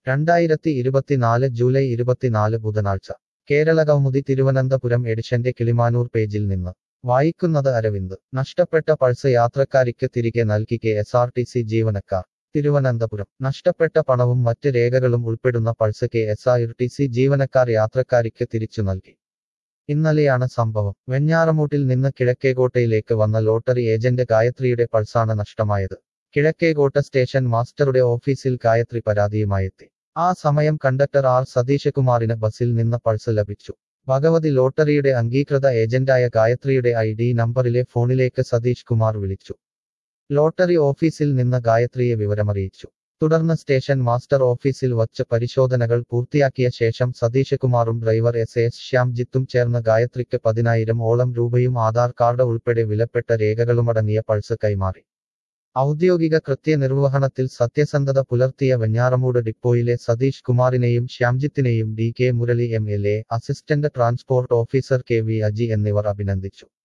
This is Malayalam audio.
രണ്ടായിരത്തി ഇരുപത്തിനാല് ജൂലൈ ഇരുപത്തിനാല് ബുധനാഴ്ച കേരള കൗമുദി തിരുവനന്തപുരം എഡിഷന്റെ കിളിമാനൂർ പേജിൽ നിന്ന് വായിക്കുന്നത് അരവിന്ദ് നഷ്ടപ്പെട്ട പൾസ് യാത്രക്കാരിക്ക് തിരികെ നൽകി K S R T C ജീവനക്കാർ തിരുവനന്തപുരം നഷ്ടപ്പെട്ട പണവും മറ്റ് രേഖകളും ഉൾപ്പെടുന്ന purse K S R T C ജീവനക്കാർ യാത്രക്കാരിക്ക് തിരിച്ചു നൽകി ഇന്നലെയാണ് സംഭവം വെഞ്ഞാറമൂട്ടിൽ നിന്ന് കിഴക്കേകോട്ടയിലേക്ക് വന്ന ലോട്ടറി ഏജന്റ് ഗായത്രിയുടെ പൾസാണ് നഷ്ടമായത് കിഴക്കേകോട്ട സ്റ്റേഷൻ മാസ്റ്ററുടെ ഓഫീസിൽ ഗായത്രി പരാതിയുമായെത്തി ആ സമയം കണ്ടക്ടർ ആർ സതീശകുമാറിന് ബസിൽ നിന്ന് പൾസ് ലഭിച്ചു ഭഗവതി ലോട്ടറിയുടെ അംഗീകൃത ഏജന്റായ ഗായത്രിയുടെ ഐ ഡി നമ്പറിലെ ഫോണിലേക്ക് സതീഷ് കുമാർ വിളിച്ചു ലോട്ടറി ഓഫീസിൽ നിന്ന് ഗായത്രിയെ വിവരമറിയിച്ചു തുടർന്ന് സ്റ്റേഷൻ മാസ്റ്റർ ഓഫീസിൽ വച്ച് പരിശോധനകൾ പൂർത്തിയാക്കിയ ശേഷം സതീഷ് കുമാറും ഡ്രൈവർ എസ് എസ് ശ്യാംജിത്തും ചേർന്ന് ഗായത്രിക്ക് പതിനായിരം ഓളം രൂപയും ആധാർ കാർഡ് ഉൾപ്പെടെ വിലപ്പെട്ട രേഖകളുമടങ്ങിയ പൾസ് കൈമാറി ഔദ്യോഗിക കൃത്യനിർവഹണത്തിൽ സത്യസന്ധത പുലർത്തിയ വെഞ്ഞാറമൂട് ഡിപ്പോയിലെ സതീഷ് കുമാറിനെയും ശ്യാംജിത്തിനെയും D K Murali M L A assistant transport officer K V Aji എന്നിവർ അഭിനന്ദിച്ചു